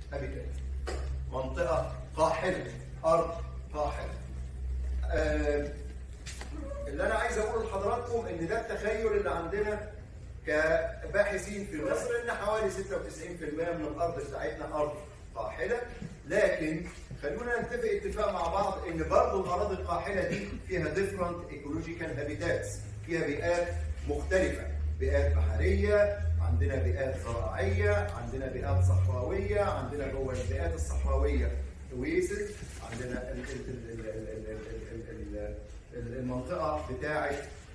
هابيتات منطقه قاحله ارض قاحله آه، اللي انا عايز اقوله لحضراتكم ان ده التخيل اللي عندنا كباحثين في مصر ان حوالي 96% من الارض بتاعتنا ارض قاحله لكن خلونا نتفق اتفاق مع بعض ان برضه الاراضي القاحله دي فيها ديفرنت ايكولوجيكال هابيتاتس فيها بيئات مختلفه بيئات بحريه عندنا بيئات زراعيه عندنا بيئات صحراويه عندنا جوه البيئات الصحراويه اويسس عندنا ال- ال- ال- ال- ال- ال- ال- ال- المنطقه بتاعه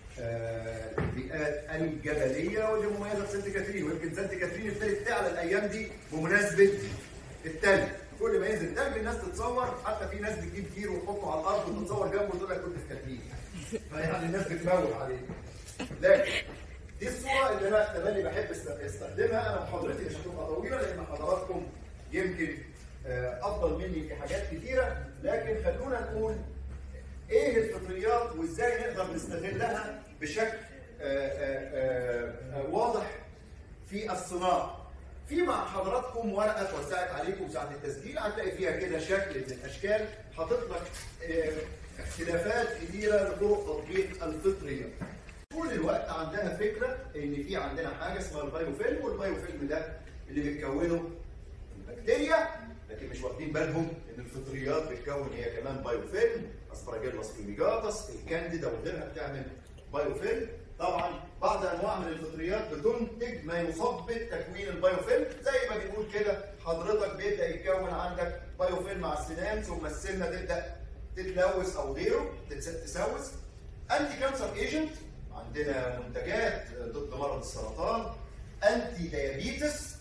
آه، البيئات الجبليه واللي مميزه في سانت كاترين ويمكن سانت كاترين ابتدت تعلى الايام دي بمناسبه التلج كل ما ينزل تلج الناس تتصور حتى في ناس بتجيب كير وتحطه على الارض وتتصور جنبه وتقول لك كنت في كاترين فيعني الناس بتموت عليه لكن دي الصوره اللي انا تملي بحب است- استخدمها انا محاضرتي مش هتبقى طويله لان حضراتكم يمكن آه، افضل مني في حاجات كتيره لكن خلونا نقول ايه الفطريات وازاي نقدر نستغلها بشكل آه، آه، آه، واضح في الصناعه. في مع حضراتكم ورقه اتوزعت عليكم ساعه التسجيل هتلاقي فيها كده شكل من الاشكال حاطط لك آه، اختلافات كثيره لطرق تطبيق الفطريات. طول الوقت عندها فكره ان في عندنا حاجه اسمها البايوفيلم والبايوفيلم ده اللي بتكونه البكتيريا لكن مش واخدين بالهم ان الفطريات بتكون هي كمان بايوفيلم اسبراجيلوس فيميجاتس الكانديدا وغيرها بتعمل بايوفيلم طبعا بعض انواع من الفطريات بتنتج ما يثبط تكوين البايوفيلم زي ما بنقول كده حضرتك بيبدا يتكون عندك بايوفيلم على السنان ثم السنه تبدا تتلوث او غيره تتس- تسوس انتي كانسر ايجنت عندنا منتجات ضد مرض السرطان انتي ديابيتس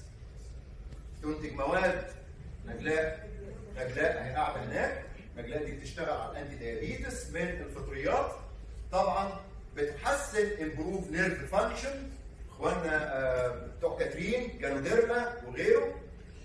تنتج مواد نجلاء نجلاء اهي قاعده هناك نجلاء دي بتشتغل على الانتي ديابيتس من الفطريات طبعا بتحسن امبروف نيرف فانكشن اخواننا آه، بتوع كاترين جانوديرما وغيره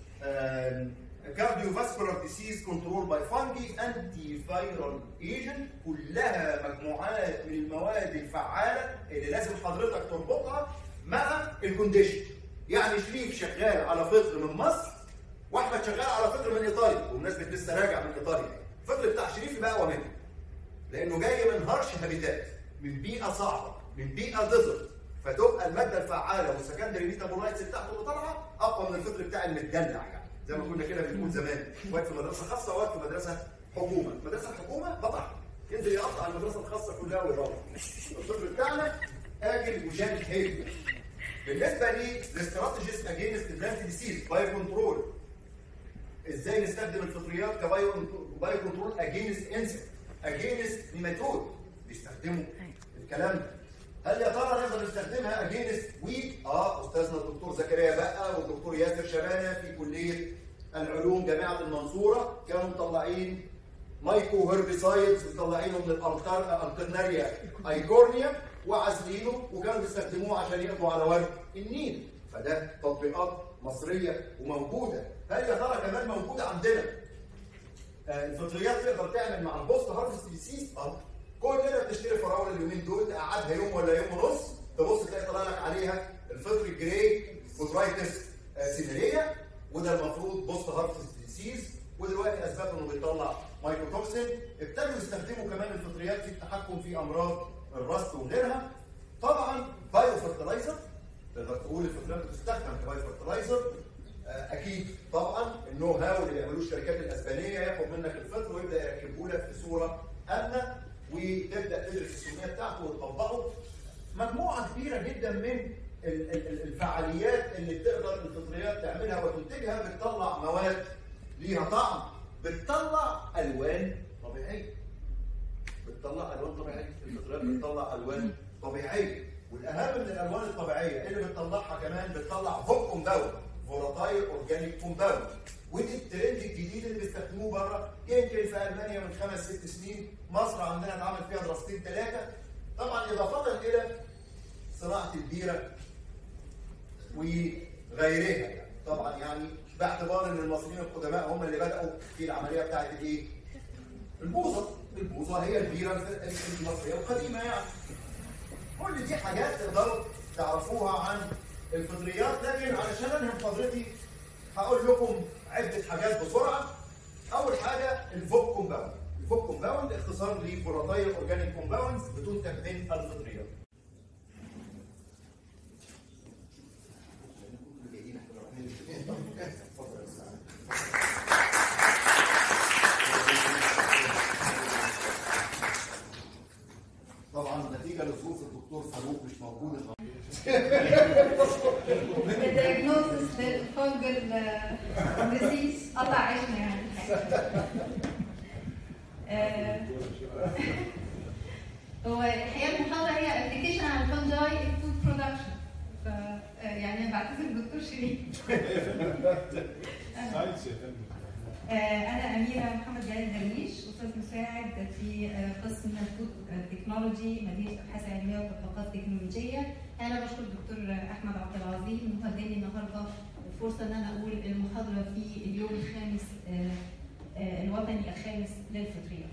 كارديو فاسكولار ديسيز كنترول باي فانجي انتي فايرال ايجنت كلها مجموعات من المواد الفعاله اللي لازم حضرتك تربطها مع الكونديشن يعني شريف شغال على فطر من مصر واحمد شغال على فطر من ايطاليا وبمناسبه لسه راجع من ايطاليا الفطر بتاع شريف يبقى اقوى منه لانه جاي من هرش هابيتات من بيئه صعبه من بيئه ديزرت فتبقى الماده الفعاله والسكندري ميتابولايتس بتاعته اللي طالعه اقوى من الفطر بتاع المدلع يعني زي ما كنا كده بنقول زمان وقت في مدرسه خاصه وقت في مدرسه حكومه مدرسه الحكومه بطح ينزل يقطع المدرسه الخاصه كلها ويروح الفطر بتاعنا اجل وجامد هيك بالنسبه لي الاستراتيجيز اجينست بلانت ديسيز باي كنترول ازاي نستخدم الفطريات كبايو بايو كنترول اجينست انسكت اجينست نيماتود بيستخدموا الكلام ده هل يا ترى نقدر نستخدمها اجينست ويك؟ اه استاذنا الدكتور زكريا بقى والدكتور ياسر شبانه في كليه العلوم جامعه المنصوره كانوا مطلعين مايكو هيربيسايدز مطلعينه من الألقر- القرناريا ايكورنيا وعازلينه وكانوا بيستخدموه عشان يقضوا على ورد النيل فده تطبيقات مصريه وموجوده هل يا ترى كمان موجوده عندنا آه، الفطريات تقدر تعمل مع البوست هارفست ديسيز اه كلنا بنشتري فراوله اليومين دول تقعدها يوم ولا يوم ونص تبص تلاقي طالع لك عليها الفطر الجراي فوترايتس سينيريا وده المفروض بوست هارفست ديسيز ودلوقتي اثبتوا انه بيطلع مايكروتوكسين ابتدوا يستخدموا كمان الفطريات في التحكم في امراض الرست وغيرها طبعا بايو فرتلايزر تقدر تقول الفطريات بتستخدم كبايو فرتلايزر آه، اكيد طبعا النو هاو اللي بيعملوه الشركات الاسبانيه ياخد منك الفطر ويبدا يركبه لك في صوره امنه وتبدا تدرس السميه بتاعته وتطبقه مجموعه كبيره جدا من ال- ال- ال- الفعاليات اللي بتقدر الفطريات تعملها وتنتجها بتطلع مواد ليها طعم بتطلع الوان طبيعيه بتطلع الوان طبيعيه الفطريات بتطلع الوان طبيعيه والاهم من الالوان الطبيعيه اللي بتطلعها كمان بتطلع فوق كومباوند فولاتايل اورجانيك كومباوند ودي الترند الجديد اللي بيستخدموه بره يمكن في المانيا من خمس ست سنين مصر عندنا اتعمل فيها دراستين ثلاثه طبعا اضافه الى صناعه البيره وغيرها يعني طبعا يعني باعتبار ان المصريين القدماء هم اللي بداوا في العمليه بتاعت الايه؟ البوظه البوظه هي البيره المصريه القديمه يعني كل دي حاجات تقدروا تعرفوها عن الفطريات لكن علشان انهي محاضرتي هقول لكم عده اختصار لفولاتايل اورجانيك كومباوندز بتنتج من الفطريات. طبعا نتيجه لظروف الدكتور فاروق مش موجود الدياجنوستس للفونجل ديزيز قطع عيشنا يعني آه، هو الحقيقه المحاضره هي ابلكيشن على الفنجاي فود برودكشن ف آه، يعني انا بعتذر الدكتور شريف ساينس يا فندم آه، أنا أميرة محمد جلال درويش أستاذ مساعد في آه، قسم فود تكنولوجي مدينة أبحاث علمية وتطبيقات تكنولوجية. أنا بشكر الدكتور أحمد عبد العظيم إن هو اداني النهارده الفرصة إن أنا أقول المحاضرة في اليوم الخامس آه، آه، الوطني الخامس للفطريات.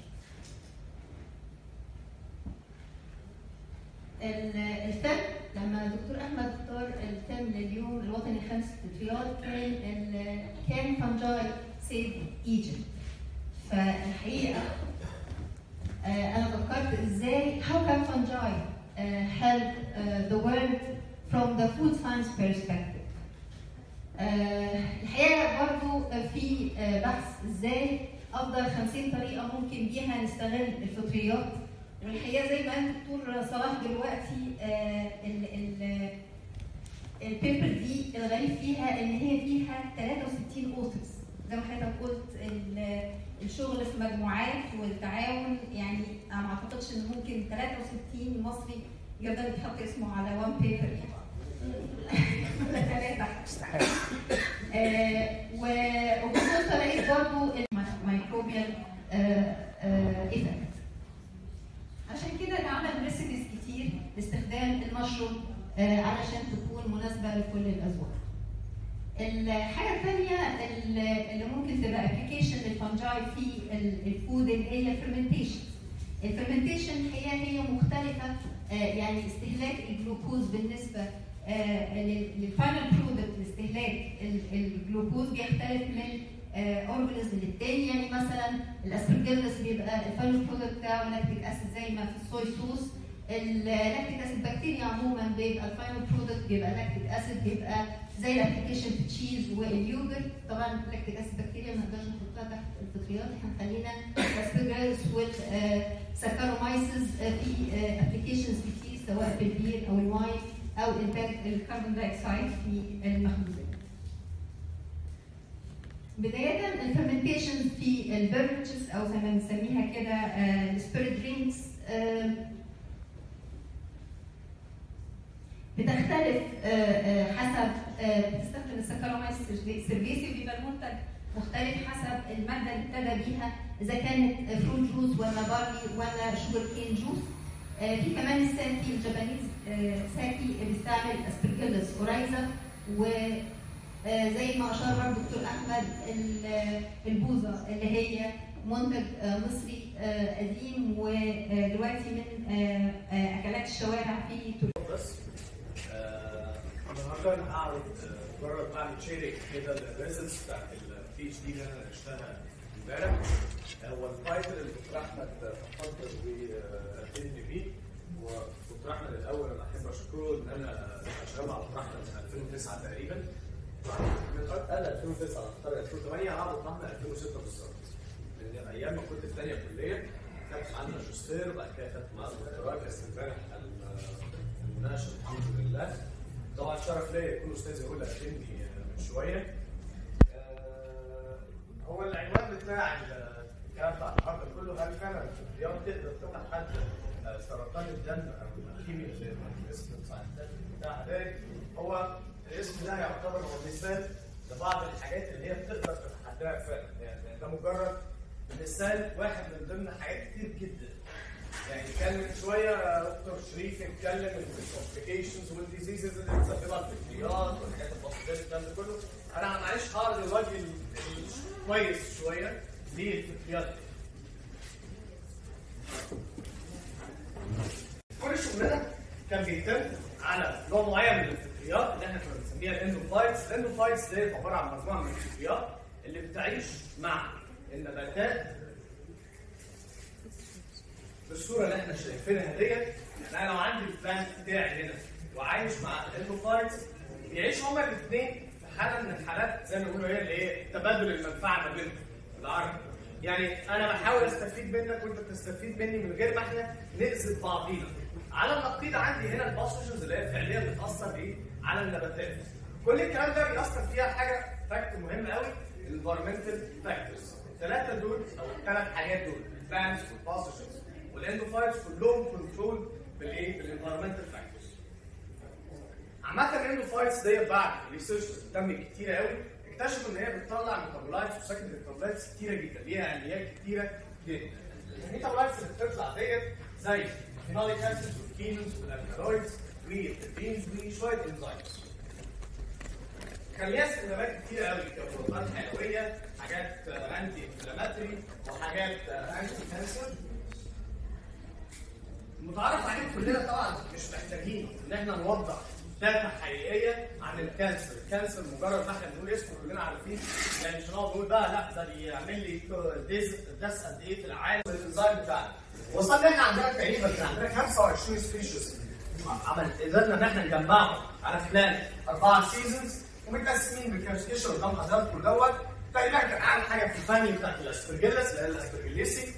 ال- الفن لما الدكتور احمد اختار الفن لليوم الوطني الخامس للفطريات كان ال- كان فانجاي سيف ايجيبت فالحقيقه آه، انا فكرت ازاي how can fungi uh, help uh, the world from the food science perspective آه، الحقيقه برضو في آه، بحث ازاي افضل 50 طريقه ممكن بيها نستغل الفطريات والحقيقه زي ما قال الدكتور صلاح دلوقتي آه، ال- ال- البيبر دي الغريب فيها ان هي فيها 63 اوترز زي ما حضرتك قلت ال- الشغل في مجموعات والتعاون يعني انا ما اعتقدش ان ممكن 63 مصري يقدر يحط اسمه على وان بيبر يعني ولا ثلاثه استحاله و- وبالصدفه لقيت برضه الميكروبيال ايفكت عشان كده اتعمل ريسيبيز كتير لاستخدام المشروم آه، علشان تكون مناسبه لكل الاذواق. الحاجه الثانيه اللي ممكن تبقى ابلكيشن للفنجاي في ال- الفود اللي هي الفرمنتيشن. الفرمنتيشن هي هي مختلفه آه، يعني استهلاك الجلوكوز بالنسبه للفاينل برودكت لاستهلاك ال- الجلوكوز بيختلف من اورجانيزم للتاني يعني مثلا الاسبرجيلس بيبقى الفاينل برودكت بتاعه لاكتيك اسيد زي ما في الصويا صوص اللاكتيك اسيد بكتيريا عموما بيبقى الفاينل برودكت بيبقى لاكتيك اسيد بيبقى زي الابلكيشن في التشيز واليوجرت طبعا اللاكتيك اسيد بكتيريا ما نقدرش نحطها تحت الفطريات احنا خلينا الاسبرجيلس والسكارومايسز في ابلكيشنز كتير سواء في البير او الواين او انتاج الكربون دايوكسيد في المخبوزات. بداية الفرمنتيشن في البيرجز او زي ما بنسميها كده السبيريت درينكس بتختلف آه، آه، حسب آه، بتستخدم السكرومايس سيرفيسي بيبقى المنتج مختلف حسب الماده اللي ابتدى بيها اذا كانت فروت جوز ولا بارلي ولا شوجر كين جوز آه، في كمان الساكي الجابانيز آه، ساكي بيستعمل اسبرجيلس اورايزا و آه، زي ما اشار برضه الدكتور احمد ال- البوظه اللي هي منتج آه، مصري آه، قديم ودلوقتي من آه، آه، اكلات الشوارع في تركيا بس آه، النهارده انا هعرض آه، مجرد بعمل شيرنج كده للريزلتس بتاعت البي اتش دي اللي انا ناقشتها امبارح آه، هو التايتل اللي دكتور احمد تفضل وفيدني بيه ودكتور احمد الاول انا احب اشكره ان انا شغال مع دكتور احمد من 2009 تقريبا من انا 2009 اختار 2008 قعدت دكتور احمد 2006 بالظبط لان ايام ما كنت في ثانيه كليه خدت معاه ماجستير وبعد كده خدت معاه دكتوراه كاس امبارح المناقشه الحمد لله طبعا شرف ليا يكون استاذ يقول قدمني من شويه آه، هو العنوان بتاع الكلام بتاع النهارده كله هل فعلا الرياض تقدر تمنع حد آه، سرطان الدم او الكيمياء زي ما الاسم الساينتفك بتاعها ده هو الاسم ده يعتبر هو مثال لبعض الحاجات اللي هي بتقدر تتحداها فعلا يعني ده مجرد مثال واحد من ضمن حاجات كتير جدا يعني كان من شويه دكتور شريف اتكلم الكومبليكيشنز والديزيزز اللي بتسببها الفطريات والحاجات البسيطه الكلام ده كله انا معلش هعرض الوجه ال- الكويس شويه للفطريات دي. كل شغلنا كان بيتم على نوع معين من الفطريات اللي احنا كنا بنسميها الاندوفايتس، الاندوفايتس دي عباره عن مجموعه من الفطريات اللي بتعيش مع النباتات الصوره اللي احنا شايفينها ديت يعني انا لو عندي البلانت بتاعي هنا وعايش مع الاندوفايتس بيعيشوا هما الاثنين في حاله من الحالات زي ما بيقولوا هي اللي ايه تبادل المنفعه ما بينهم بالعربي يعني انا بحاول استفيد منك وانت بتستفيد مني من غير ما احنا نأذي بعضينا على النقيض عندي هنا الباسوجنز اللي هي فعليا بتاثر ايه على النباتات كل الكلام ده بيأثر فيها حاجه فاكت مهم قوي الانفيرمنتال فاكتورز الثلاثه دول او الثلاث حاجات دول البلانتس والباسوجنز والاندوفايتس كلهم كنترول بالايه بالانفيرمنتال فاكتورز عامة الاندوفايتس ديت بعد ريسيرش تم كتيرة قوي اكتشفوا ان هي بتطلع ميتابولايتس وسكند ميتابولايتس كتيرة جدا ليها اليات كتيرة جدا الميتابولايتس اللي بتطلع ديت زي فينوليك اسيد والكينوز والالكالويدز والتربينز وشوية انزيمز كان ليها استخدامات كتيرة قوي كبروتات حيوية حاجات انتي انفلاماتري وحاجات انتي كانسر المتعارف عليه كلنا طبعا مش محتاجين ان احنا نوضح داتا حقيقيه عن الكانسر، الكانسر مجرد ما احنا بنقول اسمه كلنا عارفين يعني مش هنقعد نقول بقى لا ده بيعمل لي ديز داس قد ايه في العالم الانزيم بتاعنا. وصلنا احنا عندنا تقريبا كان عندنا 25 سبيشيز عملت قدرنا ان احنا نجمعهم على خلال اربع سيزونز ومتقسمين بالكلاسيفيكيشن قدام حضراتكم دوت تقريبا كان اعلى حاجه في الفاميلي بتاعت الاسبرجيلس اللي هي الاسبرجيليسي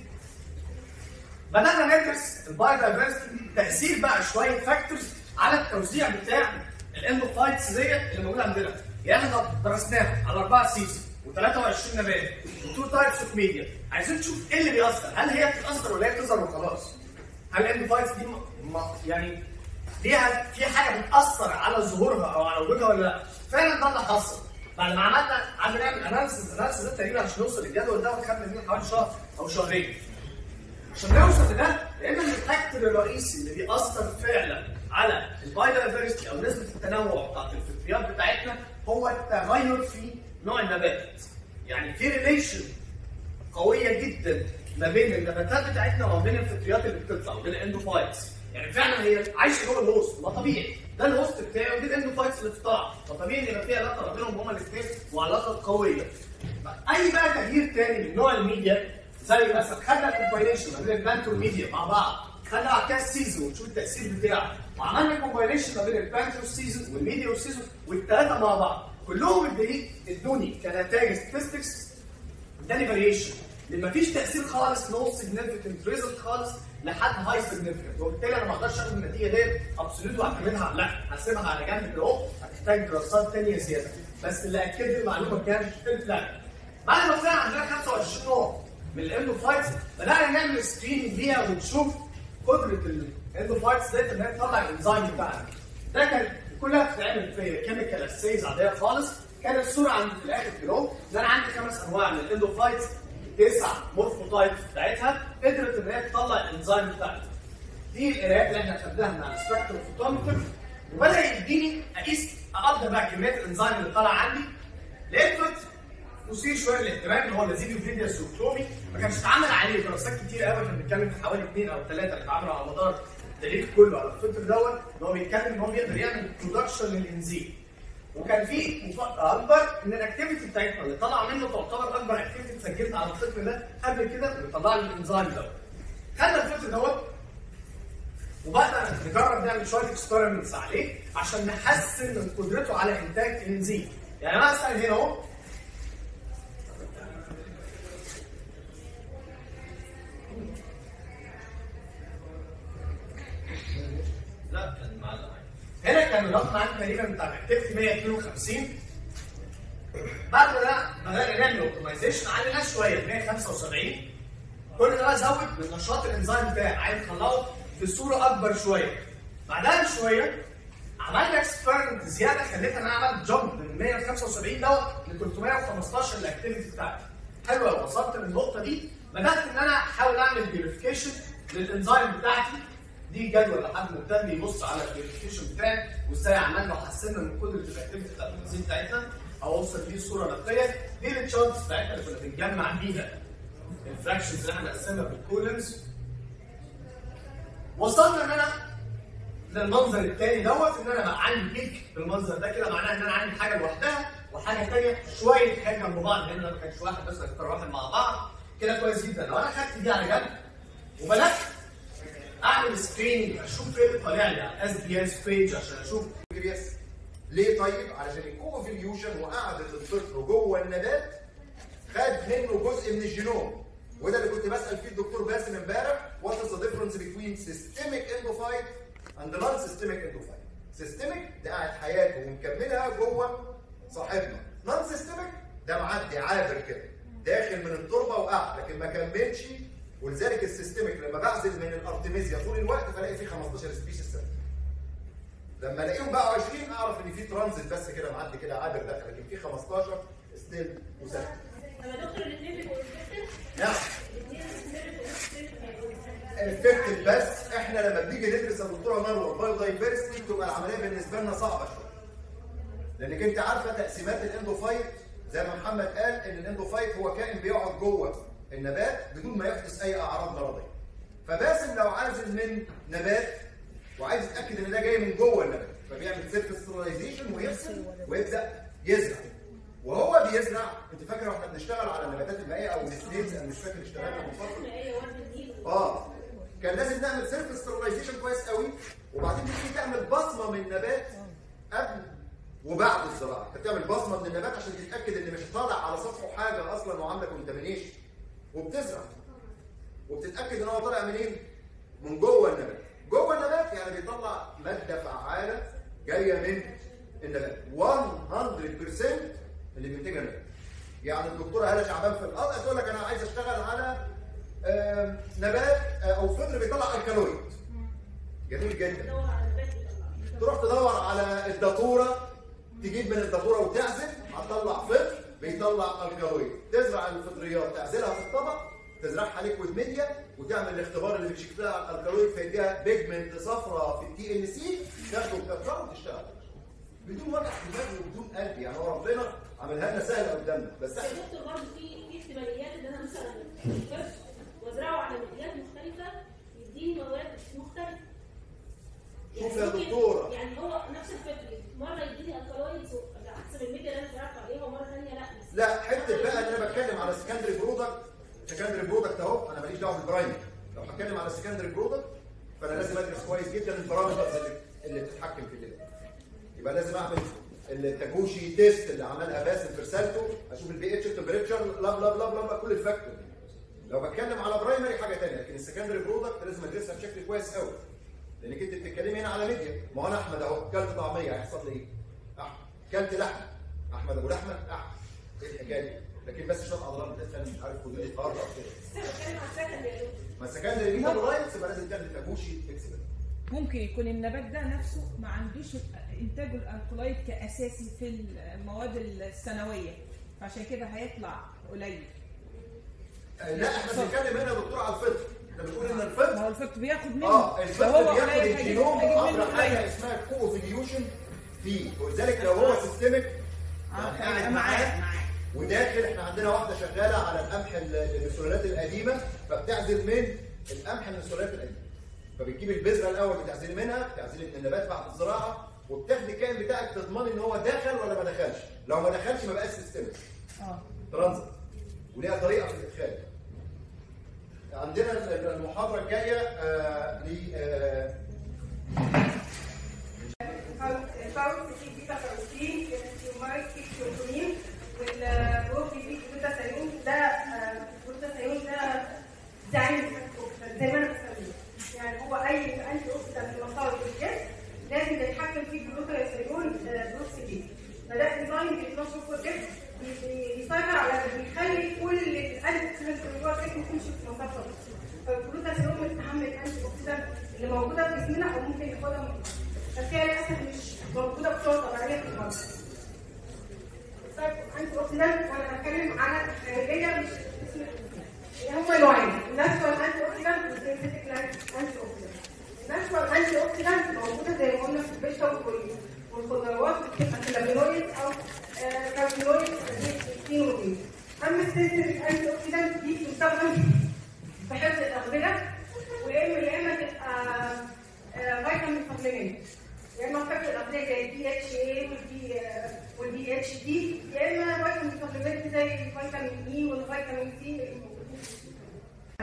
بدانا ندرس البايو دايفرستي تاثير بقى شويه فاكتورز على التوزيع بتاع الاندوفايتس ديت اللي موجوده عندنا يعني احنا درسناها على اربع سيزون و23 نبات وتو تايبس اوف ميديا عايزين نشوف ايه اللي بيأثر هل هي بتتأثر ولا هي بتظهر وخلاص هل الاندوفايتس دي م... م... يعني ليها في حاجه بتأثر على ظهورها او على وجودها ولا لا فعلا ده اللي حصل بعد ما عملنا قعدنا نعمل اناليسيس الاناليسيس ده تقريبا عشان نوصل للجدول ده خدنا منه حوالي شهر او شهرين عشان نوصل لده لان الفاكتور الرئيسي اللي بيأثر فعلا على البايودايفرستي او نسبه التنوع بتاعت الفطريات بتاعتنا هو التغير في نوع النبات. يعني في ريليشن قويه جدا ما بين النباتات بتاعتنا وما بين الفطريات اللي بتطلع وبين الاندوفايتس. يعني فعلا هي عايشه جوه الهوست ما طبيعي ده الهوست بتاعي ودي الاندوفايتس اللي بتطلع فطبيعي ان يبقى في علاقه ما بينهم هما الاثنين وعلاقه قويه. اي بقى تغيير تاني من نوع الميديا زي مثلا خدنا الكومباينيشن ما بين البلانت والميديا مع بعض خدنا على كاس سيزون ونشوف التاثير بتاعه وعملنا كومباينيشن ما بين البلانت والسيزون والميديا والسيزون والثلاثه مع بعض كلهم ادوني ادوني كنتائج ستاتستكس اداني فاريشن لما فيش تاثير خالص نو سيجنفكت ريزلت خالص لحد هاي سيجنفكت وبالتالي انا ما اقدرش اخد النتيجه ديت ابسولوت واعتمدها لا هسيبها على جنب كده اهو هتحتاج دراسات ثانيه زياده بس اللي اكد لي المعلومه كان البلان بعد ما طلع عندنا 25 نوع من الاندوفايتس بدانا نعمل سكريننج ليها ونشوف قدره الاندوفايتس ديت ان هي تطلع الانزيم بتاعنا ده كان كلها بتتعمل في كيميكال اسيز عاديه خالص كانت الصوره عندي في الاخر كده ان انا عندي خمس انواع من الاندوفايتس تسع مورفوتايبس بتاعتها قدرت ان هي تطلع الانزيم بتاعتها دي القرايات اللي احنا خدناها مع السبكتروم فوتومتر وبدا يديني اقيس اقدر بقى كميه الانزيم اللي طالع عندي لقيت مثير شويه للاهتمام اللي هو النزيف فيديو سوكتومي ما كانش اتعمل عليه دراسات كتير قوي احنا بنتكلم في حوالي اثنين او ثلاثه اللي اتعملوا على مدار التاريخ كله على الفلتر دوت ان هو بيتكلم ان هو بيقدر يعمل برودكشن للانزيم وكان في مفاجاه اكبر ان الاكتيفيتي بتاعتنا اللي طلع منه تعتبر اكبر اكتيفيتي سجلت على الفلتر ده قبل كده اللي طلع لي الانزيم دوت خدنا الفلتر دوت وبدأنا نجرب نعمل شويه اكسبيرمنتس عليه عشان نحسن من قدرته على انتاج الانزيم يعني مثلا هنا اهو لا كان معلق هنا كان الرقم عندي تقريبا بتاع الاكتيفيتي 152 بعد ده بدأنا نعمل اوبتمايزيشن علينا شويه 175 كل ده بقى زود من نشاط الانزيم بتاعي عايز اطلعه بصوره اكبر شويه بعدها بشويه عملنا اكسبيرمنت زياده خليتنا انا اعمل جامب من 175 دوت ل 315 الاكتيفيتي بتاعتي حلو قوي وصلت للنقطه دي بدات ان انا احاول اعمل فيريفيكيشن للانزيم بتاعتي دي جدول لحد مهتم يبص على الفيريفيكيشن بتاعي وازاي عملنا وحسنا من قدره الاكتيفيتي بتاعت الانزيم بتاعتنا او اوصل بيه صوره نقيه دي التشارتس بتاعتنا اللي كنا بنجمع بيها الفراكشنز اللي احنا قسمها بالكولمز وصلنا ان انا للمنظر الثاني دوت ان انا بقى عندي بيك بالمنظر ده كده معناها ان انا عندي حاجه لوحدها وحاجه ثانيه شويه حاجه جنب بعض لان ما كانش واحد بس اختار واحد مع بعض كده كويس جدا لو انا خدت دي على جنب وبدات اعمل سكريننج اشوف ايه اللي طالع لي على الاس دي اس بيج عشان اشوف بنكرياس ليه طيب؟ علشان الكوفيليوشن وقعدة الطفل جوه النبات خد منه جزء من الجينوم وده اللي كنت بسال فيه الدكتور باسم امبارح وات از ذا ديفرنس بين سيستميك اندوفايت اند نون سيستميك اندوفايت سيستميك ده قاعد حياته ومكملها جوه صاحبنا نون سيستميك ده معدي عابر كده داخل من التربه وقع لكن ما كملش ولذلك السيستميك لما بعزل من الارتميزيا طول الوقت بلاقي فيه 15 سبيشيز ثابته لما الاقيهم بقوا 20 اعرف ان في ترانزيت بس كده معدي كده عابر داخل لكن في 15 ستيل وثابت طب يا دكتور الاثنين بيبقوا infected؟ نعم الاثنين infected افكتد بس احنا لما بنيجي ندرس يا دكتوره مروه بايو دايفرستي بتبقى العمليه بالنسبه لنا صعبه شويه لانك انت عارفه تقسيمات الاندوفايت زي ما محمد قال ان الاندوفايت هو كائن بيقعد جوه النبات بدون ما يحدث اي اعراض مرضيه فباسم لو عازل من نبات وعايز يتاكد ان ده جاي من جوه النبات فبيعمل سيلف ستيرلايزيشن ويفصل ويبدا يزرع وهو بيزرع انت فاكره واحنا بنشتغل على النباتات المائيه او السنيلز انا مش فاكر اشتغلنا من فتره ايه ورد النيل اه كان لازم نعمل سيلف ستيرلايزيشن كويس قوي وبعدين تيجي تعمل بصمه من النبات قبل وبعد الزراعه انت بتعمل بصمه من النبات عشان تتاكد ان مش طالع على سطحه حاجه اصلا وعامله كونتامينيشن وبتزرع وبتتاكد ان هو طالع منين من جوه النبات جوه النبات يعني بيطلع ماده فعاله جايه من النبات 100% اللي بينتجها النبات يعني الدكتوره هاله شعبان في القطع تقول لك انا عايز اشتغل على آم، نبات آه، او فطر بيطلع الكالويد جميل جدا دور على النبات يطلع تروح تدور على الداتوره تجيب من الداتوره وتعزل هتطلع فطر بيطلع الكالويد تزرع الفطريات تعزلها في الطبق تزرعها ليكويد ميديا وتعمل الاختبار اللي بيكشف لها الكالويد فيديها بيجمنت صفراء في التي ان سي تاخده وتكسره وتشتغل بدون وجع دماغ وبدون قلب يعني هو ربنا عملها لنا سهله قدامنا بس بس يا احنا دكتور برضه في في احتماليات ان انا مثلا فرش وازرعه على مديات مختلفه يديني مواد مختلفه شوف يا ممكن- دكتورة. يعني هو نفس الفكر مره يديني الكالويدز على حسب الميديا اللي انا زرعت عليها ومره ثانيه لا بس لا حته بقى ان انا بتكلم على سكندري برودكت سكندري برودكت اهو انا ماليش دعوه بالبرايمري لو هتكلم على سكندري برودكت فانا لازم ادرس كويس جدا البارامترز اللي, اللي بتتحكم في كده يبقى لازم اعمل التاكوشي تيست اللي عملها باسم في رسالته اشوف البي اتش تمبريتشر لا لا لا لا كل الفاكتور لو بتكلم على برايمري حاجه ثانيه لكن السكندري برودكت لازم ادرسها بشكل كويس قوي لانك انت بتتكلمي هنا على ميديا ما هو انا احمد اهو كلت طعميه هيحصل لي ايه؟ احمد كلت لحمه احمد ابو لحمه احمد ايه الحكايه؟ لكن بس شويه عضلات بتدخل مش عارف كل ايه تقرب كده بس انا بتكلم على السكند يا دكتور ما السكندري ميتابولايتس يبقى لازم تعمل تاكوشي فليكسبل ممكن يكون النبات ده نفسه ما عندوش انتاج الالكلايد كاساسي في المواد الثانويه فعشان كده هيطلع قليل لا احنا بنتكلم هنا يا دكتور على الفطر احنا بنقول ان ما الفطر هو الفكر بياخد منه اه لو الفطر هو بياخد قليل هيجيب الجينوم هيجيب منه عبر حاجه قليل اسمها كوفيليوشن فيه ولذلك لو هو سيستميك اه يعني فيبقى قاعد معاه معاه معاه وداخل احنا عندنا واحده شغاله على القمح ال- الانسولينات القديمه فبتعزل من القمح الانسولينات القديمه فبتجيب البذره الاول بتعزلي منها بتعزلي من النبات بعد الزراعه وبتاخدي الكائن بتاعك تضمني ان هو دخل ولا ما دخلش لو ما دخلش ما بقاش سيستمك اه ترانزيت وليها طريقه في الادخال عندنا المحاضره الجايه آه ل آه الفاوت في بيتا كاروتين التيومايت في كيوتونين والبروكلي في جلوتاثيون ده آه، جلوتاثيون ده زعيم الأكسجين، زي ما انا بسميه يعني هو اي انتي اوكسيدانت مرتبط بالجسم لازم يتحكم فيه جلوتاثيون بروكسيدين فده انزيم بيتنشط في الجسم بي- بي- بيسيطر على بيخلي كل الانتي اوكسيدانت اللي جوه الجسم تمشي في مسار فالجلوتاثيون من اهم الانتي اوكسيدانت اللي موجوده في جسمنا او ممكن ياخدها من بس هي للاسف مش موجوده بصوره طبيعيه في المرض. طيب انتي اوكسيدانت وانا بتكلم على الخارجيه مش اسم هم نوعين ناتشورال انتي اوكسيدانت وسينثيتيك انتي اوكسيدانت. الناتشورال انتي اوكسيدانت موجوده زي ما قلنا في الفيجيتابل والخضروات بتبقى كلامينويد او كاربينويد كينويد. اما السينثيتيك انتي اوكسيدانت دي بتستخدم في حفظ الاغذيه ويا اما يا اما تبقى آه، فيتامين سبلمنت يا اما فاكر الاغذيه زي الدي اتش اي والدي والدي اتش دي يا اما فيتامين سبلمنت زي الفيتامين اي والفيتامين سي اللي موجودين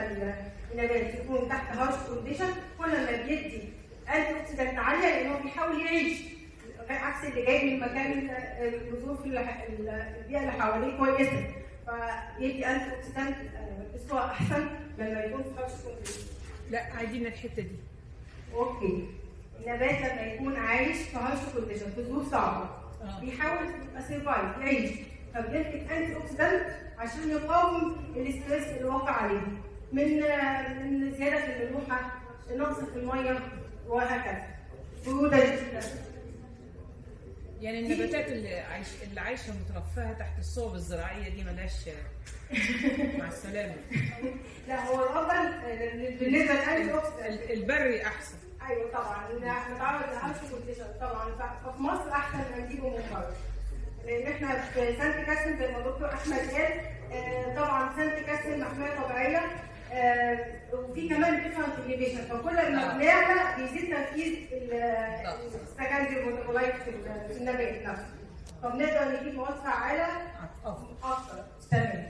ال- النبات يكون تحت هارش كونديشن كل ما بيدي انتي اوكسيدنت عاليه لانه بيحاول يعيش عكس اللي جاي من مكان الظروف اللي ح- البيئه اللي حواليه كويسه فيدي انتي اوكسيدنت بصوره احسن لما يكون في هارش كونديشن لا عايزين الحته دي اوكي النبات لما يكون عايش في هارش كونديشن في ظروف صعبه آه. بيحاول يبقى سرفايف يعيش فبينتج انتي اوكسيدنت عشان يقاوم الاستريس اللي واقع عليه من من زياده في الملوحه نقص في الميه وهكذا برودة جدا يعني النباتات اللي عايش اللي عايشه مترفهه تحت الصوب الزراعيه دي ملهاش مع السلامه لا هو الافضل آه، بالنسبه للانتي اوكسيدنت ال- البري احسن ايوه طبعا نتعرض لهارش كونديشن طبعا ف- ففي مصر احسن ما نجيبه من بره لان احنا في سانت كاترين زي ما دكتور احمد قال آه، طبعا سانت كاترين محميه طبيعيه آه، وفي كمان ديفرنت اليفيشن فكل ما آه. بنعلى بيزيد تركيز آه. السكندري ميتابولايت في ال- في النبات نفسه فبنقدر نجيب مواد فعاله افضل اكتر تمام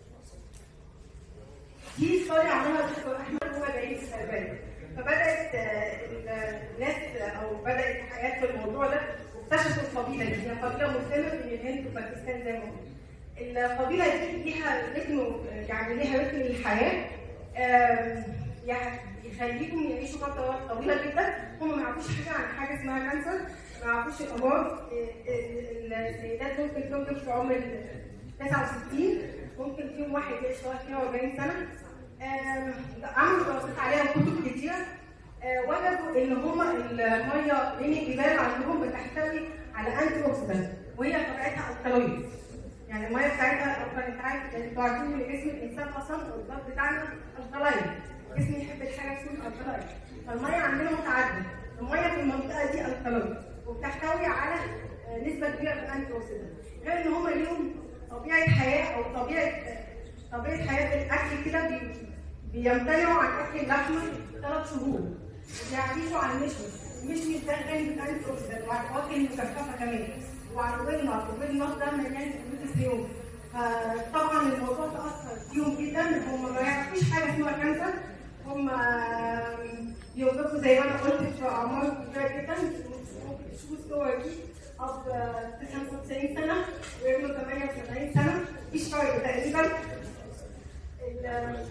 دي ستوري عملها الدكتور احمد هو بعيد في التربيه فبدات آه، الناس او بدات الحياه في الموضوع ده واكتشفوا القبيله دي هي قبيله مسلمه من الهند وباكستان زي ما قلنا القبيله دي ليها رتم يعني ليها رتم للحياه آم، يعني يخليكم يعيشوا فتره طويله جدا هم ما يعرفوش حاجه عن حاجه اسمها كانسر ما يعرفوش الامراض آه، آه، السيدات ممكن تنجب في عمر ال 69 ممكن فيهم واحد يعيش لغايه 140 سنه آم، عملوا دراسات عليها كتب كتيره آه، وجدوا ان هما الميه بين الجبال عندهم بتحتوي على انتي اوكسيدنت وهي طبيعتها الكالوريز يعني الميه بتاعتها الكالوريز عارف انتوا عارفين ان جسم الانسان اصلا الضغط بتاعنا الكلاين الجسم يحب الحاجه تكون الكلاين فالميه عندنا متعدده الميه في المنطقه دي الكالوريز وبتحتوي على آه، نسبه كبيره من الانتي اوكسيدنت غير ان هما ليهم طبيعه حياه او طبيعه طبيعه حياه الاكل كده بي- بيمتنعوا عن اكل اللحمه ثلاث شهور بيعيشوا على المشوي المشوي ده غني بالانتي اوكسيدنت وعلى الفواكه المكثفه كمان وعلى الويل نوت الويل نوت ده مليان بروتين فطبعا الموضوع ده اثر فيهم جدا هم ما يعرفوش حاجه اسمها كانسر هم بيوقفوا زي ما انا قلت في اعمار كبيره جدا ممكن تشوفوا الصور دي اب 95 سنه وابنه 78 سنه مفيش فرق تقريبا ال-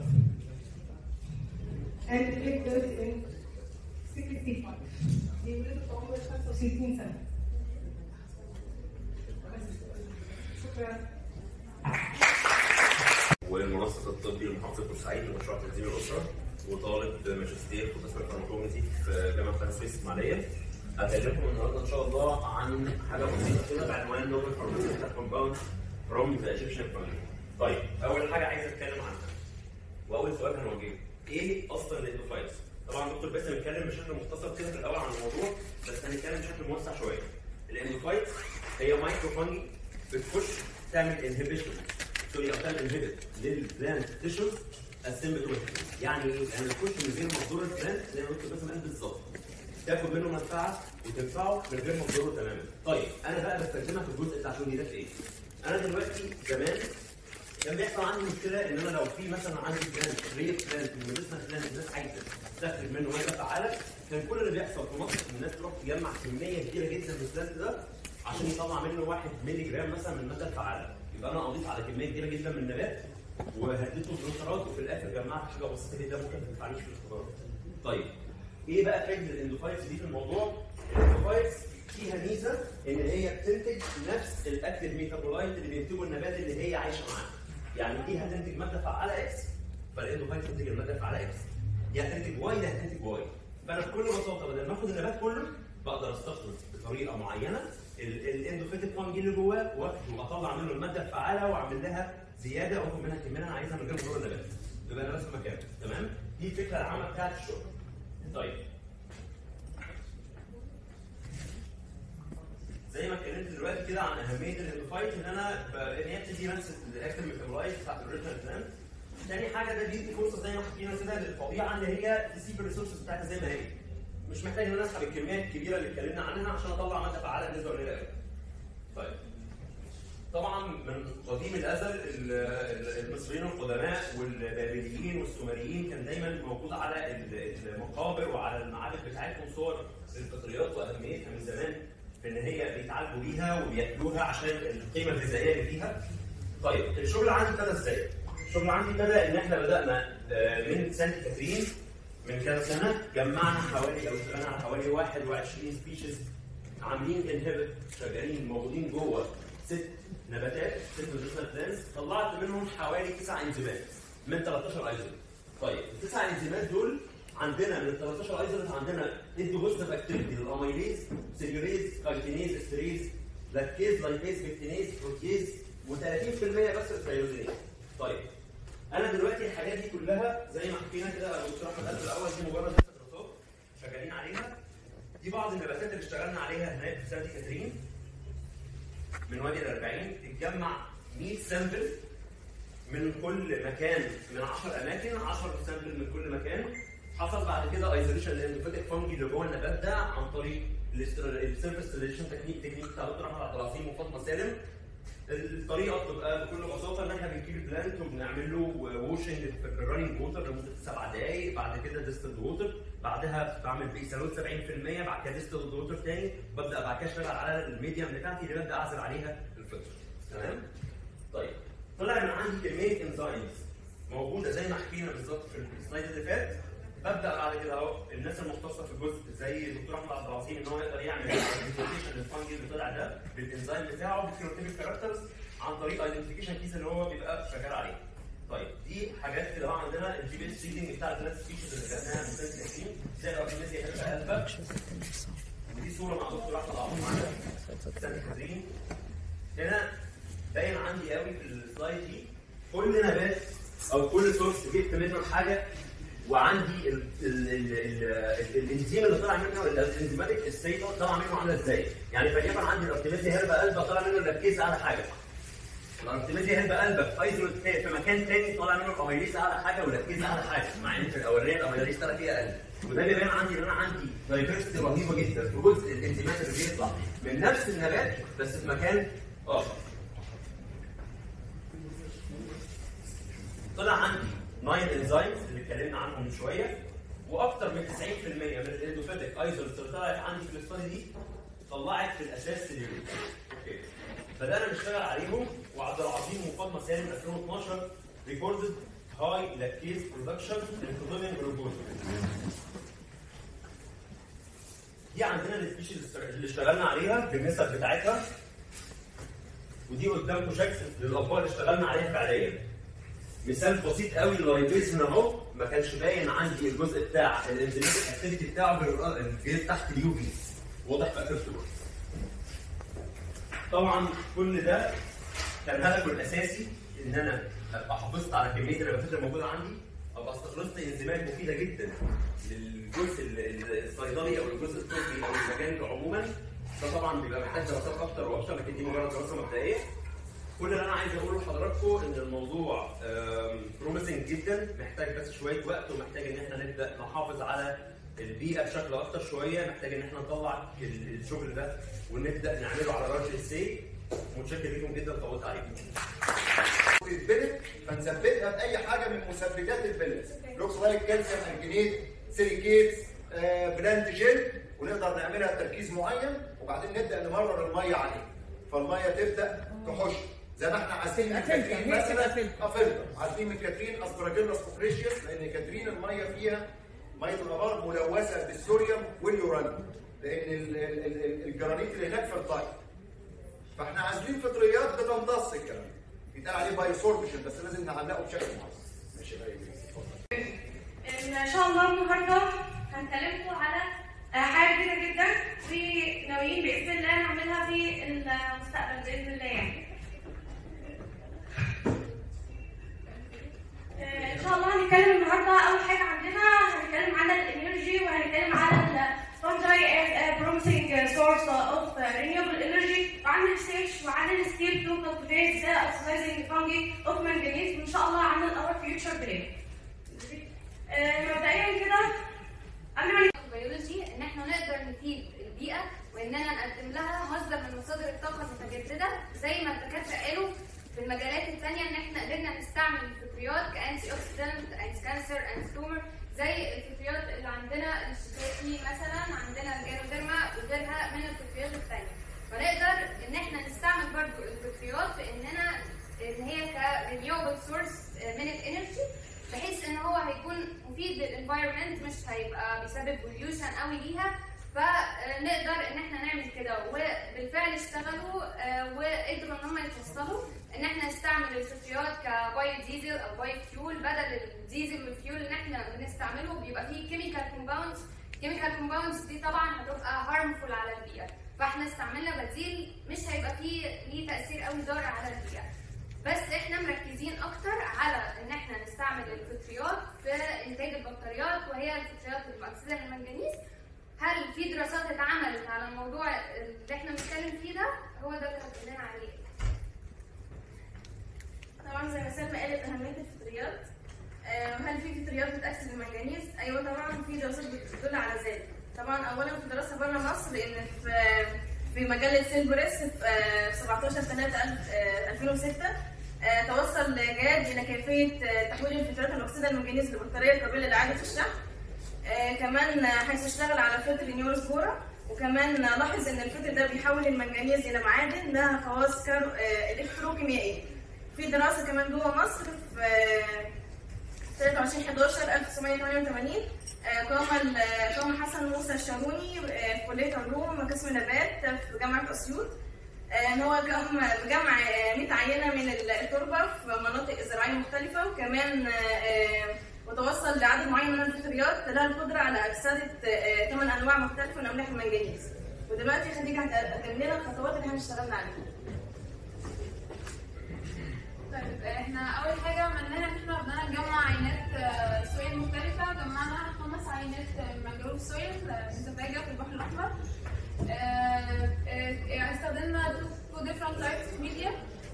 and it goes in 65 بيولدوا في عمر 65 سنه بس. شكرا والمنسق الطبي لمحافظه بورسعيد لمشروع تنظيم الاسره وطالب ماجستير في قسم الفارماكولوجي في جامعه بني سويس الاسماعيليه. هكلمكم النهارده ان شاء الله عن حاجه بسيطه كده بعنوان نوبل فارماسيوتيكال كومباوند فروم ذا ايجيبشن فاميلي. طيب اول حاجه عايز اتكلم عنها واول سؤال هنوجهه ايه اصلا الاندوفايتس؟ طبعا دكتور باسم اتكلم بشكل مختصر كده في الاول عن الموضوع بس هنتكلم بشكل موسع شويه. الاندوفايتس هي مايكرو فانجي بتخش تعمل انهبيشن سوري او تعمل انهبيت للبلانت تيشوز السيمبتوماتيك يعني ايه؟ يعني تخش من غير مقدور البلانت زي ما دكتور باسم قال بالظبط تاخد منه منفعه وتنفعه من غير مقدوره تماما. طيب انا بقى بستخدمها في الجزء بتاع شغلي ده في ايه؟ انا دلوقتي زمان كان بيحصل عندي مشكله ان انا لو في مثلا عندي بلانت ريت بلانت وميديسنا بلانت الناس عايزه تستخرج منه ماده فعاله كان كل اللي بيحصل في مصر ان الناس تروح تجمع كميه كبيره جدا من البلانت ده عشان يطلع منه 1 مللي جرام مثلا من الماده الفعاله يبقى انا قضيت على كميه كبيره جدا من النبات وهديته بروترات وفي الاخر جمعت حاجه بسيطه جدا ممكن ما تنفعنيش في الاختبارات. طيب ايه بقى فايده الاندوفايتس دي في الموضوع؟ الاندوفايتس فيها ميزه ان هي بتنتج نفس الاكتيف ميتابولايت اللي بينتجه النبات اللي هي عايشه معاه. يعني دي هتنتج ماده فعاله اكس فالاندوفايت تنتج الماده الفعاله اكس. دي هتنتج واي ده هتنتج واي. فانا بكل بساطه بدل ما اخد النبات كله بقدر استخلص بطريقه معينه الاندوفيتك فانجي اللي جواه واخده واطلع منه الماده الفعاله واعمل لها زياده واخد منها الكميه اللي انا عايزها من غير مرور النبات. يبقى انا بس في مكانه تمام؟ دي الفكره العامه بتاعت الشغل. طيب زي ما اتكلمت دلوقتي كده عن اهميه الاندوفايت ان انا ب- ان هي بتدي نفس الاكتر ميتابولايت بتاعت الاوريجنال بلانت. تاني حاجه ده بيدي فرصه زي ما حكينا كده للطبيعه ان هي تسيب الريسورسز بتاعتها زي ما هي. مش محتاج ان انا اسحب الكميات الكبيره اللي اتكلمنا عنها عشان اطلع ماده فعاله بنسبه قليله قوي. طيب طبعا من قديم الازل ال- ال- المصريين القدماء والبابليين والسومريين كان دايما موجود على ال- المقابر وعلى المعابد بتاعتهم صور الفطريات واهميتها من زمان في ان هي بيتعالجوا بيها وبياكلوها عشان القيمه الغذائيه اللي فيها. طيب الشغل عندي ابتدى ازاي؟ الشغل عندي ابتدى ان احنا بدانا آه، من سانت كاترين من كذا سنه جمعنا حوالي او اشتغلنا على حوالي 21 سبيشيز عاملين انهبت شغالين موجودين جوه ست نباتات ست ميديسنال بلانتس طلعت منهم حوالي تسع انزيمات من 13 ايزوليت. طيب التسع انزيمات دول عندنا من ال 13 ايزوليت عندنا ادوا بوزيتيف اكتيفيتي للاميليز سيلوليز كايتينيز استريز لاكتيز لايبيز بكتينيز بروتيز و30% بس الثيروزينيز. طيب انا دلوقتي الحاجات دي كلها زي ما حكينا كده دكتور احمد قال في الاول دي مجرد لسه دراسات شغالين عليها دي بعض النباتات اللي اشتغلنا عليها هناك في سانت كاترين من وادي الأربعين اتجمع 100 سامبل من كل مكان من 10 اماكن 10 سامبل من كل مكان حصل بعد كده ايزوليشن للاندوفيتك فانجي اللي جوه النبات ده عن طريق السيرفيس ستيليشن تكنيك تكنيك بتاع دكتور احمد عبد العظيم وفاطمه سالم الطريقه بتبقى بكل بساطه ان احنا بنجيب البلانت وبنعمل له ووشنج في الرننج ووتر لمده سبع دقائق بعد كده ديستلد ووتر بعدها بعمل بيسالوت 70% بعد كده ديستلد ووتر تاني ببدا بعد كده اشتغل على الميديم بتاعتي اللي ببدا اعزل عليها الفلتر تمام؟ طيب طلع ان عندي كميه انزيمز موجوده زي ما حكينا بالظبط في السلايد اللي فات ببدا بعد كده اهو الناس المختصه في الجزء زي الدكتور احمد عبد العظيم ان هو يقدر يعمل ايدنتيفيكيشن للفانجي اللي طلع ده بالانزيم بتاعه بالفينوتيبك كاركترز عن طريق ايدنتيفيكيشن كيس اللي هو بيبقى شغال عليه. طيب دي حاجات كده بقى عندنا الجي بي اس سيدنج بتاع الثلاث سبيشيز اللي خدناها من سنه 20 زي الاورجانيزيا هيبقى قلبك ودي صوره مع دكتور احمد عبد معانا سنه كاترين هنا باين عندي قوي في السلايد دي كل نبات او كل سورس جبت منه حاجه وعندي ال- ال- ال- ال- الانزيم اللي طلع منه الانزيماتيك ستيت طلع منه عامله ازاي؟ يعني فليكن عندي الارتميزي هربا قلبه طلع منه الركيز اعلى حاجه. الارتميزي هربا قلبه في ايزولوت في مكان تاني طلع منه الاميليز اعلى حاجه والركيز اعلى حاجه مع ان في الاولانيه الاميليز طلع فيها اقل. وده بيبان عندي ان انا عندي دايفرستي رهيبه جدا في جزء الانزيمات اللي بيطلع من نفس النبات بس في مكان اخر. طلع عندي 9 انزيمز اللي اتكلمنا عنهم من شويه واكثر من 90% من الاندوفيتك ايزولز اللي طلعت عندي في الاستادي دي طلعت في الاساس سيلولوز. اوكي بدانا نشتغل عليهم وعبد العظيم وفاطمه سالم 2012 ريكوردد هاي لاكتيز برودكشن انكلودين جلوكوز دي عندنا السبيشيز اللي اشتغلنا عليها بالنسب بتاعتها ودي قدامكم شكل للاطباق اللي اشتغلنا عليها فعليا مثال بسيط قوي للايبيز هنا اهو ما كانش باين عندي الجزء بتاع الانزيماتيك اكتيفيتي بتاعه غير غير تحت اليو في واضح في اخر الصوره طبعا كل ده كان هدفه الاساسي ان انا ابقى حافظت على كميه النباتات اللي موجوده عندي ابقى استخلصت انزيمات مفيده جدا للجزء ال- ال- الصيدلي او الجزء الطبي او المجال عموما ده طبعا بيبقى محتاج دراسات اكتر واكتر لكن دي مجرد دراسه مبدئيه كل اللي انا عايز اقوله لحضراتكم ان الموضوع بروميسنج جدا محتاج بس شويه وقت ومحتاج ان احنا نبدا نحافظ على البيئه بشكل اكتر شويه محتاج ان احنا نطلع ال- الشغل ده ونبدا نعمله على رجل السي متشكر لكم جدا طولت عليكم ويتبلد فنثبتها باي حاجه من مثبتات البلد لوكسلايت كالسيوم انجينيت سيليكيت آه، بلانت جل ونقدر نعملها تركيز معين وبعدين نبدا نمرر الميه عليه فالميه تبدا تحش زي ما احنا عارفين من تبقى فلتر، كاترين هي تبقى مثلا فلتر. اه فلتر عارفين من كاترين اسبراجيلوس كوبريشيوس لان كاترين الميه فيها ميه الابار ملوثه بالسوريوم واليورانيوم لان ال- ال- ال- الجرانيت اللي هناك فيرتايل فاحنا عازلين فطريات بتمتص الكلام بيتقال عليه بايوسوربشن بس لازم نعلقه بشكل معين ماشي يا غالي. ان شاء الله النهارده هنكلمكم على آه، حاجه جديده جدا وناويين باذن الله نعملها في المستقبل باذن الله يعني. آه، ان شاء الله هنتكلم النهارده اول حاجه عندنا هنتكلم على الانرجي وهنتكلم على الفانجاي بروميسنج سورس اوف رينيوبل انرجي وعن الريسيرش وعن الستيل تو كالتيفيت ذا اوكسيدايزنج فانجي اوف مانجنيز وان شاء الله عن الاور فيوتشر بلان. آه، مبدئيا كده قبل ما بيولوجي ان احنا نقدر نفيد البيئه واننا نقدم لها مصدر من مصادر الطاقه المتجدده زي ما الدكاتره قالوا المجالات الثانيه ان احنا قدرنا نستعمل الفطريات كانتي اوكسيدنت انتي كانسر انتي تومر زي الفطريات اللي عندنا الشتاتي مثلا عندنا الجانوديرما وغيرها من الفطريات الثانيه فنقدر ان احنا نستعمل برضو الفطريات في اننا ان هي كرينيوبل سورس من الانرجي بحيث ان هو هيكون مفيد للانفايرمنت مش هيبقى بيسبب بوليوشن قوي ليها فنقدر ان احنا نعمل كده وبالفعل اشتغلوا آه، وقدروا ان هم يتوصلوا ان احنا نستعمل الفطريات كبايو ديزل او بايو فيول بدل الديزل والفيول اللي احنا بنستعمله بيبقى فيه كيميكال كومباوندز الكيميكال كومباوندز دي طبعا هتبقى هارمفول على البيئه فاحنا استعملنا بديل مش هيبقى فيه ليه تاثير قوي ضار على البيئه بس احنا مركزين اكتر على ان احنا نستعمل الفطريات في انتاج البطاريات وهي الفطريات المؤكسده للمنجنيز هل في دراسات اتعملت على الموضوع اللي احنا بنتكلم فيه ده هو ده اللي هتكلم عليه طبعا زي ما سلمى قالت اهميه الفطريات آه، هل في فطريات بتاكسد المنجنيز؟ ايوه طبعا في دراسات بتدل على ذلك طبعا اولا في دراسه بره مصر ان في في مجله سيل بريس في آه، 17 3 2006 آه، توصل جاد الى كيفيه آه، تحويل الفطريات الاكسده المنجنيز لبطاريه قابله لاعاده الشحن آه، كمان آه، حيث اشتغل على فلتر نيوروسبورا وكمان آه، لاحظ ان الفلتر ده بيحول المنجنيز الى معادن لها خواص كارو- آه، الكتروكيميائيه في دراسه كمان جوه مصر في آه، 23 11 1988 آه، قام ال- آه، قام حسن موسى الشاروني آه، في كليه علوم قسم نبات في جامعه اسيوط آه، ان هو قام بجمع آه، 100 عينه من التربه في مناطق زراعيه مختلفه وكمان آه، آه، وتوصل لعدد معين من الفطريات لها القدره على اكسده ثمان انواع مختلفه من املاح المنجنيز ودلوقتي خديجه هتقدم لنا الخطوات اللي احنا اشتغلنا عليها طيب احنا اول حاجه عملناها ان احنا بدأنا نجمع عينات آه، سويل مختلفه جمعنا خمس عينات آه، مانجروف سويل آه، متفاجئه في البحر الاحمر آه، آه، استخدمنا تو ديفرنت تايبس اوف ميديا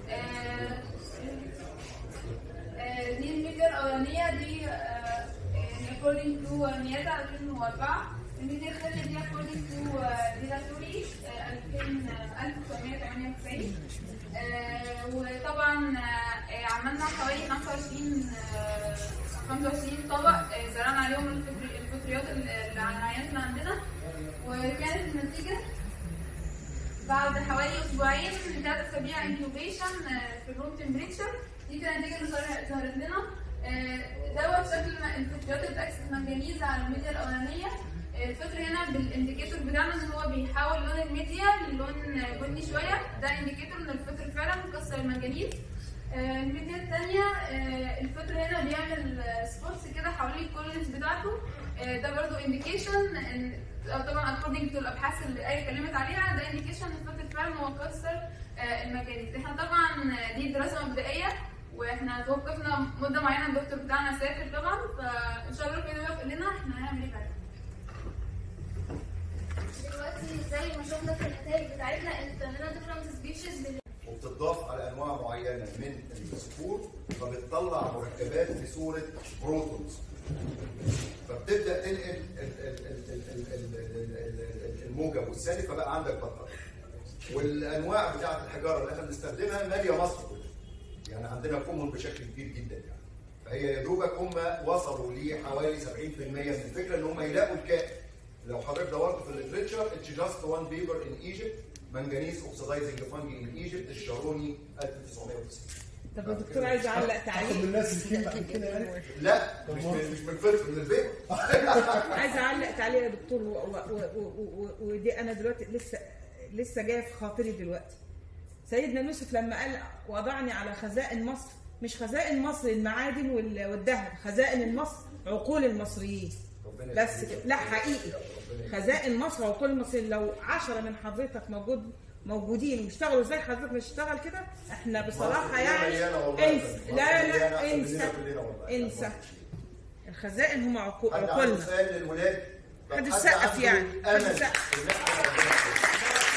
دي الميديا الاولانيه دي according to نياتا 2004 الميديا الثانيه دي according to ديلاتوري 1998 آه، وطبعا آه، عملنا حوالي 25 آه، 25 طبق آه، زرعنا عليهم الفطري- الفطريات اللي اللي عن العينات اللي عندنا وكانت النتيجة بعد حوالي اسبوعين ثلاث اسابيع انكيوبيشن في الروم تمبريتشر دي كانت النتيجه اللي ظهر- ظهرت لنا آه، دوت شكل الم- الفطريات اللي بتاكسد المنجنيز على الميديا الاولانيه آه، الفطر هنا بالانديكيتور بتاعنا ان هو بيحول لون الميديا للون بني شويه ده انديكيتور ان الفطر فعلا مكسر المنجنيز آه، الميديا الثانيه الفطر هنا بيعمل سبوتس كده حوالين الكولونز بتاعته آه، ده برضو انديكيشن ان أو طبعا according to الابحاث اللي اي اتكلمت عليها ده انديكيشن ان الفطر فعلا هو كسر آه، المنجنيز احنا طبعا دي دراسه مبدئيه واحنا توقفنا مده معينه الدكتور بتاعنا سافر طبعا فان شاء الله كده يوافق لنا احنا هنعمل ايه بعدين دلوقتي زي ما شفنا في النتائج بتاعتنا ان عندنا different species وبتضاف على انواع معينه من الصخور فبتطلع مركبات في صوره بروتونز فبتبدا تنقل ال- ال- ال- ال- ال- ال- ال- ال- الموجب والسالب فبقى عندك بطاريه والانواع بتاعه الحجاره اللي احنا بنستخدمها ماليه مصر كلها يعني عندنا كومون بشكل كبير جدا يعني فهي يا دوبك هم وصلوا لحوالي 70% من الفكره ان هم يلاقوا الكائن لو حضرتك دورت في الليترشر اتس جاست وان بيبر ان ايجيبت منجنيز اوكسيدايزنج فانجي ان ايجيبت الشاروني 1990 طب يا دكتور عايز اعلق اخد تعليق من الناس اللي كلمه عن كده يعني لا مش من مش من فطر من البيت عايز اعلق تعليق يا دكتور و- و- و- و- و- ودي انا دلوقتي لسه لسه جايه في خاطري دلوقتي سيدنا يوسف لما قال وضعني على خزائن مصر مش خزائن مصر المعادن وال- والذهب خزائن مصر عقول المصريين ربنا بس يخليك. كده لا حقيقي خزائن مصر وعقول المصريين لو عشرة من حضرتك موجود موجودين واشتغلوا زي حضرتك بنشتغل كده احنا بصراحه مصر يعني مليانة والله. انسى مصر لا مليانة لا أحسن انسى مننا كلنا والله. انسى الخزائن هم عقول حد عنده عقولنا سؤال للولاد طب حد حد يسقف عنده يعني. حد امل يسقف. إن إحنا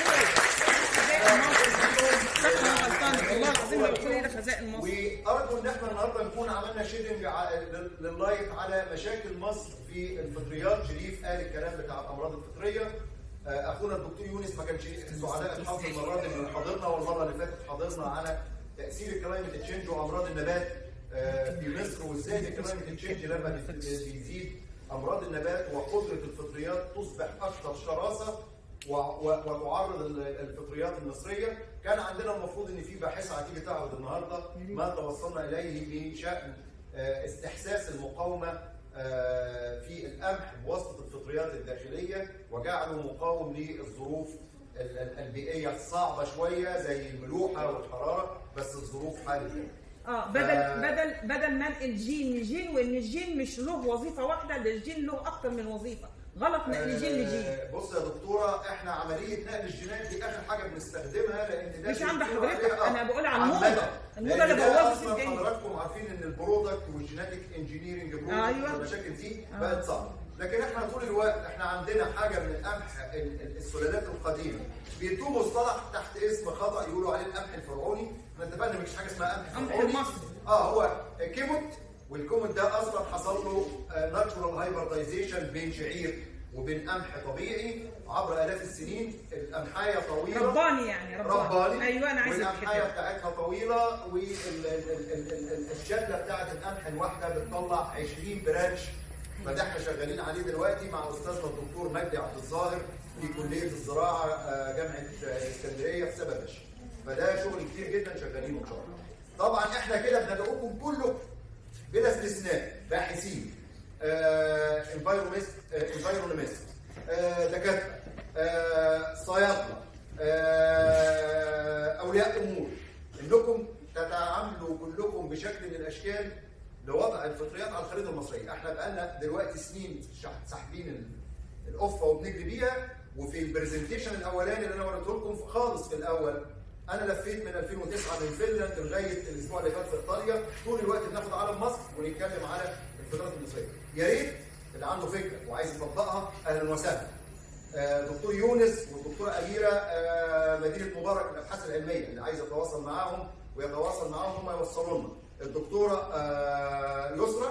صح انا غلطانه والله العظيم لو بقول ايه ده خزائن مصر وارجو ان احنا النهارده نكون عملنا شيدنج لللايت على مشاكل مصر في الفطريات شريف قال الكلام بتاع الامراض الفطريه آه، اخونا الدكتور يونس ما كانش سعداء الحظ المره دي انه حاضرنا والمره اللي فاتت حاضرنا على تاثير الكلايمت تشينج وامراض النبات آه، في مصر وازاي الكلايمت تشينج لما بت- بيزيد امراض النبات وقدره الفطريات تصبح اكثر شراسه و- و- وتعرض ال- الفطريات المصريه كان عندنا المفروض ان في باحثه هتيجي تعرض النهارده ما توصلنا اليه بشان آه، استحساس المقاومه آه، في القمح بواسطه الفطريات الداخليه وجعله مقاوم للظروف ال- ال- البيئيه الصعبه شويه زي الملوحه والحراره بس الظروف حالت اه بدل ف- بدل بدل ما انقل جين لجين وان الجين مش له وظيفه واحده ده الجين له اكتر من وظيفه غلط نقل جين لجين آه، بص يا دكتوره احنا عمليه نقل الجينات دي اخر حاجه بنستخدمها لان ده مش عند بيكون حضرتك، عليها- أنا بقول على عامة. الموضة. الموضة لأن اللي ده بوظت أصلاً الدنيا. حضراتكم عارفين ان البرودكت والجيناتيك انجينيرنج برودكت أيوة. والمشاكل دي آه. بقت صعبه لكن احنا طول الوقت احنا عندنا حاجه من القمح ال- ال- السلالات القديمه بيدوا مصطلح تحت اسم خطا يقولوا عليه القمح الفرعوني احنا اتفقنا مفيش حاجه اسمها قمح قمح فرعوني المصري. اه هو كيموت والكوموت ده اصلا حصل له ناتشورال هايبردايزيشن بين شعير وبين قمح طبيعي عبر الاف السنين القمحايه طويله رباني يعني رباني, رباني ايوه انا عايزه والقمحايه الحته بتاعتها طويله والشتله بتاعت القمح الواحده بتطلع 20 برانش فده احنا شغالين عليه دلوقتي مع استاذنا الدكتور مجدي عبد الظاهر في كليه الزراعه آه، جامعه آه، اسكندريه في سببش فده شغل كتير جدا شغالينه ان شاء الله طبعا احنا كده بندعوكم كلكم بلا استثناء باحثين انفايرمنت انفايرمنت دكاتره آه، صيادله آه، اولياء امور انكم تتعاملوا كلكم بشكل من الاشكال لوضع الفطريات على الخريطه المصريه، احنا بقالنا دلوقتي سنين شح- ساحبين ال- القفه وبنجري بيها وفي البرزنتيشن الاولاني اللي انا وريته لكم خالص في الاول انا لفيت من 2009 من فنلند لغايه الاسبوع اللي فات في ايطاليا طول الوقت بناخد علم مصر ونتكلم على الفطريات المصريه يا ريت اللي عنده فكره وعايز يطبقها اهلا وسهلا آه، دكتور يونس والدكتوره اميره آه، مدينه مبارك للابحاث العلميه اللي عايز يتواصل معاهم ويتواصل معاهم هم يوصلوا لنا الدكتوره آه، يسرى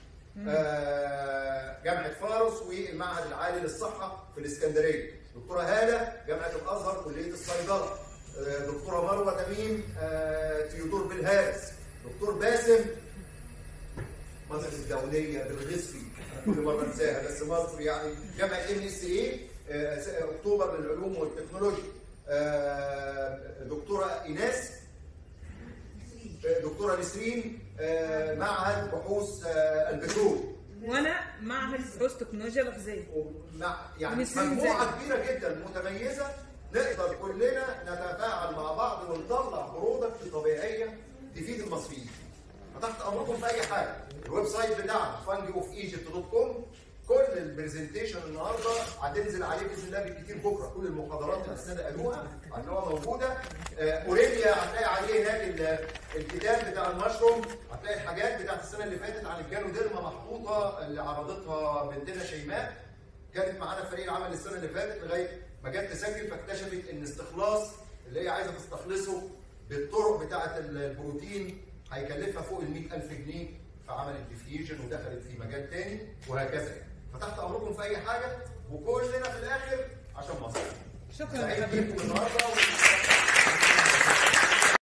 آه، جامعه فارس والمعهد العالي للصحه في الاسكندريه دكتوره هاله جامعه الازهر كليه الصيدله آه، دكتوره مروه تميم آه، تيودور بالهارس دكتور باسم مصر الدوليه بالغصفي كل مره انساها بس مصر يعني جامعه ام اس اي اكتوبر للعلوم والتكنولوجيا آه، دكتوره ايناس آه، دكتوره نسرين آه، معهد بحوث آه، البترول وانا معهد بحوث تكنولوجيا الغذائيه مع يعني ونسرين مجموعه كبيره جدا متميزه نقدر كلنا نتفاعل مع بعض ونطلع برودكت طبيعيه تفيد المصريين. فتحت امركم في اي حاجه. الويب سايت بتاعنا فانجي اوف ايجيبت دوت كوم كل البرزنتيشن النهارده هتنزل عليه باذن الله بالكتير بكره كل المحاضرات اللي السنه قالوها هتلاقوها موجوده آه، اوريديا هتلاقي عليه هناك ال- الكتاب بتاع المشروم هتلاقي الحاجات بتاعت السنه اللي فاتت عن الجانوديرما محطوطه اللي عرضتها بنتنا شيماء كانت معانا في فريق العمل السنه اللي فاتت لغايه ما جت تسجل فاكتشفت ان استخلاص اللي هي عايزه تستخلصه بالطرق بتاعه البروتين هيكلفها فوق ال 100000 جنيه فعملت ديفيوجن ودخلت في مجال تاني وهكذا يعني فتحت امركم في اي حاجه وكلنا في الاخر عشان مصر شكرا سعيد لحضرتك بيكم النهارده